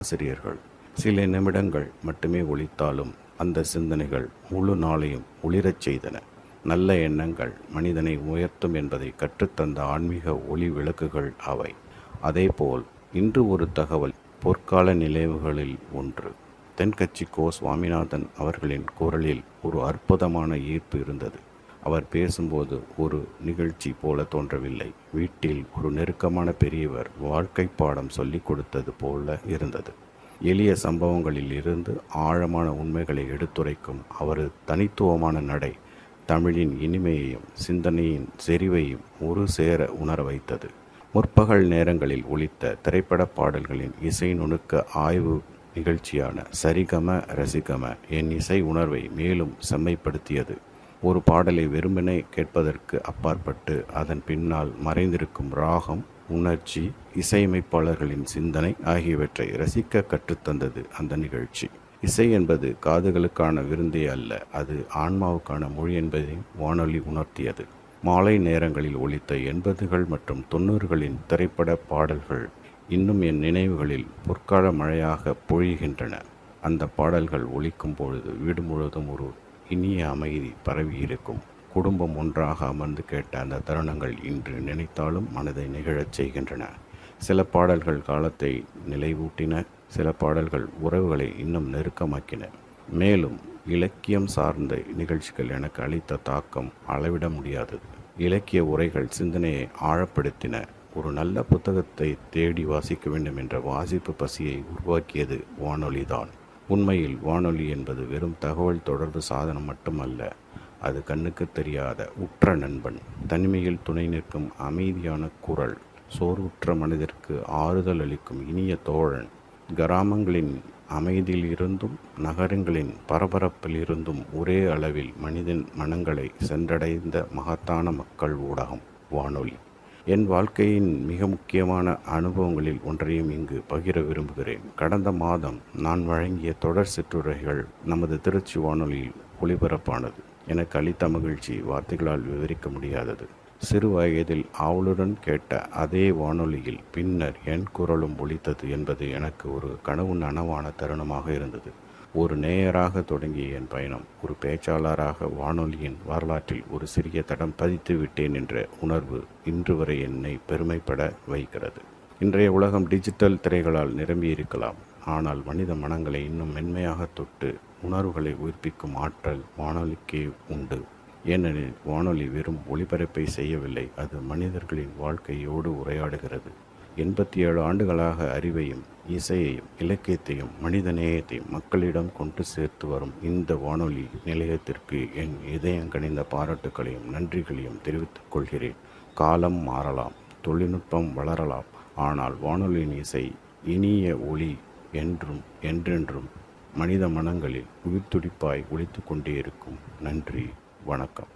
ஆசிரியர்கள் சில நிமிடங்கள் மட்டுமே ஒழித்தாலும் அந்த சிந்தனைகள் முழு நாளையும் ஒளிரச் செய்தன நல்ல எண்ணங்கள் மனிதனை உயர்த்தும் என்பதை கற்றுத்தந்த ஆன்மீக ஒளி விளக்குகள் அவை அதேபோல் இன்று ஒரு தகவல் பொற்கால நினைவுகளில் ஒன்று தென்கட்சி கோ சுவாமிநாதன் அவர்களின் குரலில் ஒரு அற்புதமான ஈர்ப்பு இருந்தது அவர் பேசும்போது ஒரு நிகழ்ச்சி போல தோன்றவில்லை வீட்டில் ஒரு நெருக்கமான பெரியவர் வாழ்க்கை பாடம் சொல்லிக் கொடுத்தது போல இருந்தது எளிய சம்பவங்களில் இருந்து ஆழமான உண்மைகளை எடுத்துரைக்கும் அவரது தனித்துவமான நடை தமிழின் இனிமையையும் சிந்தனையின் செறிவையும் ஒரு சேர உணர வைத்தது முற்பகல் நேரங்களில் ஒலித்த திரைப்பட பாடல்களின் இசை நுணுக்க ஆய்வு நிகழ்ச்சியான சரிகம ரசிகம என் இசை உணர்வை மேலும் செம்மைப்படுத்தியது ஒரு பாடலை வெறுமனே கேட்பதற்கு அப்பாற்பட்டு அதன் பின்னால் மறைந்திருக்கும் ராகம் உணர்ச்சி இசையமைப்பாளர்களின் சிந்தனை ஆகியவற்றை ரசிக்க கற்றுத்தந்தது அந்த நிகழ்ச்சி இசை என்பது காதுகளுக்கான விருந்தே அல்ல அது ஆன்மாவுக்கான மொழி என்பதையும் வானொலி உணர்த்தியது மாலை நேரங்களில் ஒலித்த எண்பதுகள் மற்றும் தொண்ணூறுகளின் திரைப்பட பாடல்கள் இன்னும் என் நினைவுகளில் பொற்கால மழையாக பொழிகின்றன அந்த பாடல்கள் ஒலிக்கும் பொழுது வீடு முழுவதும் ஒரு இனிய அமைதி பரவி இருக்கும் குடும்பம் ஒன்றாக அமர்ந்து கேட்ட அந்த தருணங்கள் இன்று நினைத்தாலும் மனதை நிகழச் செய்கின்றன சில பாடல்கள் காலத்தை நிலைவூட்டின சில பாடல்கள் உறவுகளை இன்னும் நெருக்கமாக்கின மேலும் இலக்கியம் சார்ந்த நிகழ்ச்சிகள் எனக்கு அளித்த தாக்கம் அளவிட முடியாதது இலக்கிய உரைகள் சிந்தனையை ஆழப்படுத்தின ஒரு நல்ல புத்தகத்தை தேடி வாசிக்க வேண்டும் என்ற வாசிப்பு பசியை உருவாக்கியது வானொலிதான் உண்மையில் வானொலி என்பது வெறும் தகவல் தொடர்பு சாதனம் மட்டுமல்ல அது கண்ணுக்கு தெரியாத உற்ற நண்பன் தனிமையில் துணை நிற்கும் அமைதியான குரல் சோர்வுற்ற மனதிற்கு ஆறுதல் அளிக்கும் இனிய தோழன் கிராமங்களின் அமைதியில் இருந்தும் நகரங்களின் பரபரப்பில் இருந்தும் ஒரே அளவில் மனிதன் மனங்களை சென்றடைந்த மகத்தான மக்கள் ஊடகம் வானொலி என் வாழ்க்கையின் மிக முக்கியமான அனுபவங்களில் ஒன்றையும் இங்கு பகிர விரும்புகிறேன் கடந்த மாதம் நான் வழங்கிய தொடர் சிற்றுரைகள் நமது திருச்சி வானொலியில் ஒளிபரப்பானது எனக்கு அளித்த மகிழ்ச்சி வார்த்தைகளால் விவரிக்க முடியாதது சிறு வயதில் ஆவலுடன் கேட்ட அதே வானொலியில் பின்னர் என் குரலும் ஒலித்தது என்பது எனக்கு ஒரு கனவு நனவான தருணமாக இருந்தது ஒரு நேயராக தொடங்கிய என் பயணம் ஒரு பேச்சாளராக வானொலியின் வரலாற்றில் ஒரு சிறிய தடம் பதித்து விட்டேன் என்ற உணர்வு இன்று வரை என்னை பெருமைப்பட வைக்கிறது இன்றைய உலகம் டிஜிட்டல் திரைகளால் நிரம்பியிருக்கலாம் ஆனால் மனித மனங்களை இன்னும் மென்மையாக தொட்டு உணர்வுகளை உயிர்ப்பிக்கும் ஆற்றல் வானொலிக்கே உண்டு ஏனெனில் வானொலி வெறும் ஒளிபரப்பை செய்யவில்லை அது மனிதர்களின் வாழ்க்கையோடு உரையாடுகிறது எண்பத்தி ஏழு ஆண்டுகளாக அறிவையும் இசையையும் இலக்கியத்தையும் மனித நேயத்தையும் மக்களிடம் கொண்டு சேர்த்து வரும் இந்த வானொலி நிலையத்திற்கு என் இதயம் கனிந்த பாராட்டுக்களையும் நன்றிகளையும் தெரிவித்துக் கொள்கிறேன் காலம் மாறலாம் தொழில்நுட்பம் வளரலாம் ஆனால் வானொலியின் இசை இனிய ஒளி என்றும் என்றென்றும் மனித மனங்களில் உயிர்த்துடிப்பாய் ஒழித்து கொண்டே இருக்கும் நன்றி வணக்கம்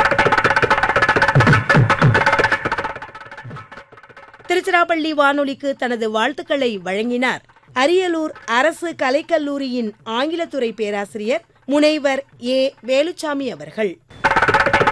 திருச்சிராப்பள்ளி வானொலிக்கு தனது வாழ்த்துக்களை வழங்கினார் அரியலூர் அரசு கலைக்கல்லூரியின் ஆங்கிலத்துறை பேராசிரியர் முனைவர் ஏ வேலுச்சாமி அவர்கள்